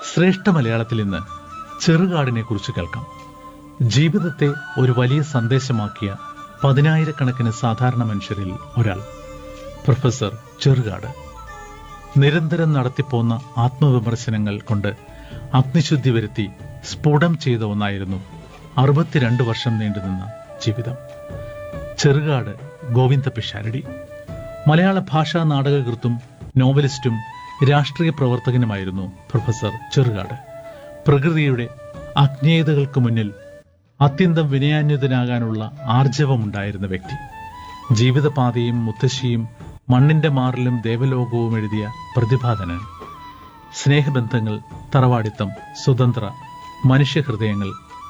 ശ്രേഷ്ഠ മലയാളത്തിൽ ഇന്ന് ചെറുകാടിനെ കുറിച്ച് കേൾക്കാം ജീവിതത്തെ ഒരു വലിയ സന്ദേശമാക്കിയ പതിനായിരക്കണക്കിന് സാധാരണ മനുഷ്യരിൽ ഒരാൾ പ്രൊഫസർ ചെറുകാട് നിരന്തരം നടത്തിപ്പോന്ന ആത്മവിമർശനങ്ങൾ കൊണ്ട് അഗ്നിശുദ്ധി വരുത്തി സ്ഫുടം ചെയ്ത ഒന്നായിരുന്നു അറുപത്തിരണ്ട് വർഷം നീണ്ടുനിന്ന ജീവിതം ചെറുകാട് ഗോവിന്ദ പിഷാരടി മലയാള ഭാഷാ നാടകകൃത്തും നോവലിസ്റ്റും രാഷ്ട്രീയ പ്രവർത്തകനുമായിരുന്നു പ്രൊഫസർ ചെറുകാട് പ്രകൃതിയുടെ അജ്ഞേയതകൾക്ക് മുന്നിൽ അത്യന്തം വിനയാന്വിതനാകാനുള്ള ആർജവമുണ്ടായിരുന്ന വ്യക്തി ജീവിതപാതയും മുത്തശ്ശിയും മണ്ണിന്റെ മാറിലും ദേവലോകവും എഴുതിയ പ്രതിപാദനൻ സ്നേഹബന്ധങ്ങൾ തറവാടിത്തം സ്വതന്ത്ര മനുഷ്യഹൃദയങ്ങൾ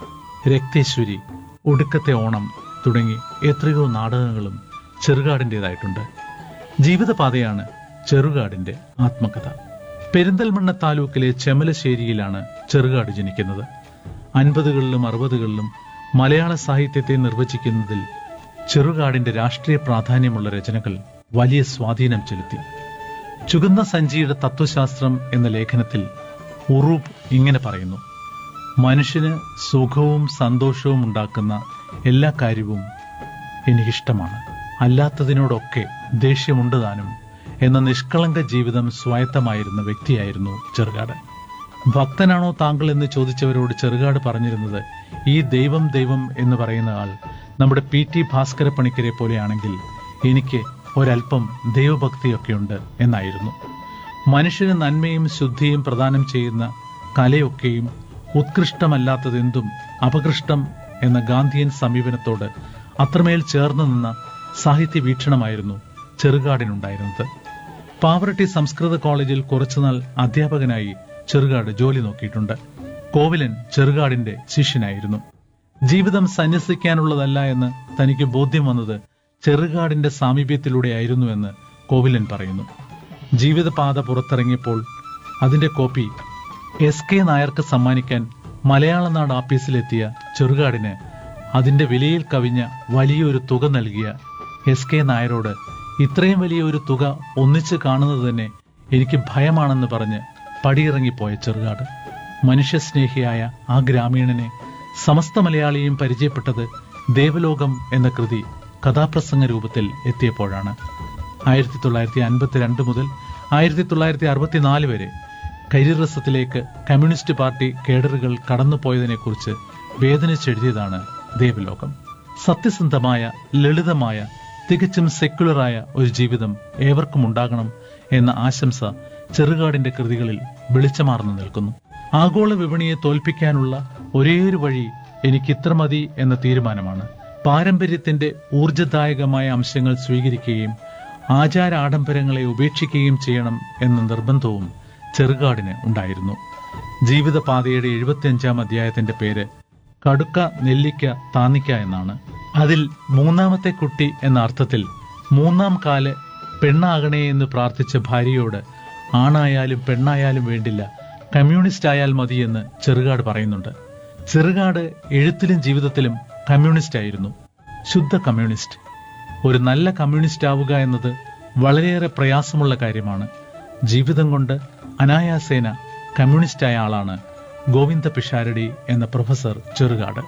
രക്തേശ്വരി ഒടുക്കത്തെ ഓണം തുടങ്ങി എത്രയോ നാടകങ്ങളും ചെറുകാടിൻ്റെതായിട്ടുണ്ട് ജീവിതപാതയാണ് ചെറുകാടിന്റെ ആത്മകഥ പെരിന്തൽമണ്ണ താലൂക്കിലെ ചെമലശ്ശേരിയിലാണ് ചെറുകാട് ജനിക്കുന്നത് അൻപതുകളിലും അറുപതുകളിലും മലയാള സാഹിത്യത്തെ നിർവചിക്കുന്നതിൽ ചെറുകാടിന്റെ രാഷ്ട്രീയ പ്രാധാന്യമുള്ള രചനകൾ വലിയ സ്വാധീനം ചെലുത്തി ചുഗന്ന സഞ്ചിയുടെ തത്വശാസ്ത്രം എന്ന ലേഖനത്തിൽ ഉറൂബ് ഇങ്ങനെ പറയുന്നു മനുഷ്യന് സുഖവും സന്തോഷവും ഉണ്ടാക്കുന്ന എല്ലാ കാര്യവും എനിക്കിഷ്ടമാണ് അല്ലാത്തതിനോടൊക്കെ ദേഷ്യമുണ്ട് താനും എന്ന നിഷ്കളങ്ക ജീവിതം സ്വായത്തമായിരുന്ന വ്യക്തിയായിരുന്നു ചെറുകാട് ഭക്തനാണോ താങ്കൾ എന്ന് ചോദിച്ചവരോട് ചെറുകാട് പറഞ്ഞിരുന്നത് ഈ ദൈവം ദൈവം എന്ന് പറയുന്ന ആൾ നമ്മുടെ പി ടി ഭാസ്കര പണിക്കരെ പോലെയാണെങ്കിൽ എനിക്ക് ഒരല്പം ദൈവഭക്തിയൊക്കെയുണ്ട് എന്നായിരുന്നു മനുഷ്യന് നന്മയും ശുദ്ധിയും പ്രദാനം ചെയ്യുന്ന കലയൊക്കെയും ഉത്കൃഷ്ടമല്ലാത്തതെന്തും അപകൃഷ്ടം എന്ന ഗാന്ധിയൻ സമീപനത്തോട് അത്രമേൽ ചേർന്ന് നിന്ന സാഹിത്യ വീക്ഷണമായിരുന്നു ചെറുകാടിനുണ്ടായിരുന്നത് പാവറട്ടി സംസ്കൃത കോളേജിൽ കുറച്ചുനാൾ അധ്യാപകനായി ചെറുകാട് ജോലി നോക്കിയിട്ടുണ്ട് കോവിലൻ ചെറുകാടിന്റെ ശിഷ്യനായിരുന്നു ജീവിതം സന്യസിക്കാനുള്ളതല്ല എന്ന് തനിക്ക് ബോധ്യം വന്നത് ചെറുകാടിന്റെ സാമീപ്യത്തിലൂടെയായിരുന്നു എന്ന് കോവിലൻ പറയുന്നു ജീവിതപാത പുറത്തിറങ്ങിയപ്പോൾ അതിന്റെ കോപ്പി എസ് കെ നായർക്ക് സമ്മാനിക്കാൻ മലയാള നാട് ആപ്പീസിലെത്തിയ ചെറുകാടിന് അതിന്റെ വിലയിൽ കവിഞ്ഞ വലിയൊരു തുക നൽകിയ എസ് കെ നായരോട് ഇത്രയും വലിയ ഒരു തുക ഒന്നിച്ച് കാണുന്നത് തന്നെ എനിക്ക് ഭയമാണെന്ന് പറഞ്ഞ് പടിയിറങ്ങിപ്പോയ ചെറുകാട് മനുഷ്യസ്നേഹിയായ ആ ഗ്രാമീണനെ സമസ്ത മലയാളിയും പരിചയപ്പെട്ടത് ദേവലോകം എന്ന കൃതി കഥാപ്രസംഗ രൂപത്തിൽ എത്തിയപ്പോഴാണ് ആയിരത്തി തൊള്ളായിരത്തി അൻപത്തിരണ്ട് മുതൽ ആയിരത്തി തൊള്ളായിരത്തി അറുപത്തിനാല് വരെ കരിറസത്തിലേക്ക് കമ്മ്യൂണിസ്റ്റ് പാർട്ടി കേഡറുകൾ കടന്നുപോയതിനെക്കുറിച്ച് വേദനിച്ചെഴുതിയതാണ് ദേവലോകം സത്യസന്ധമായ ലളിതമായ തികച്ചും സെക്യുലറായ ഒരു ജീവിതം ഏവർക്കും ഉണ്ടാകണം എന്ന ആശംസ ചെറുകാടിന്റെ കൃതികളിൽ വെളിച്ചമാർന്നു നിൽക്കുന്നു ആഗോള വിപണിയെ തോൽപ്പിക്കാനുള്ള ഒരേയൊരു വഴി എനിക്ക് ഇത്ര മതി എന്ന തീരുമാനമാണ് പാരമ്പര്യത്തിന്റെ ഊർജദായകമായ അംശങ്ങൾ സ്വീകരിക്കുകയും ആചാര ആഡംബരങ്ങളെ ഉപേക്ഷിക്കുകയും ചെയ്യണം എന്ന നിർബന്ധവും ചെറുകാടിന് ഉണ്ടായിരുന്നു ജീവിതപാതയുടെ എഴുപത്തിയഞ്ചാം അധ്യായത്തിന്റെ പേര് കടുക്ക നെല്ലിക്ക താന്നിക്ക എന്നാണ് അതിൽ മൂന്നാമത്തെ കുട്ടി എന്ന അർത്ഥത്തിൽ മൂന്നാം കാല് പെണ്ണാകണേ എന്ന് പ്രാർത്ഥിച്ച ഭാര്യയോട് ആണായാലും പെണ്ണായാലും വേണ്ടില്ല കമ്മ്യൂണിസ്റ്റ് ആയാൽ മതിയെന്ന് ചെറുകാട് പറയുന്നുണ്ട് ചെറുകാട് എഴുത്തിലും ജീവിതത്തിലും കമ്മ്യൂണിസ്റ്റ് ആയിരുന്നു ശുദ്ധ കമ്മ്യൂണിസ്റ്റ് ഒരു നല്ല കമ്മ്യൂണിസ്റ്റ് ആവുക എന്നത് വളരെയേറെ പ്രയാസമുള്ള കാര്യമാണ് ജീവിതം കൊണ്ട് അനായാസേന കമ്മ്യൂണിസ്റ്റായ ആളാണ് ഗോവിന്ദ പിഷാരടി എന്ന പ്രൊഫസർ ചെറുകാട്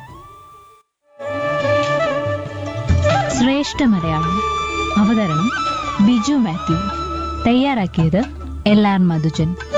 ശ്രേഷ്ഠ മലയാളം അവതരണം ബിജു മാത്യു തയ്യാറാക്കിയത് എൽ ആർ മധുജൻ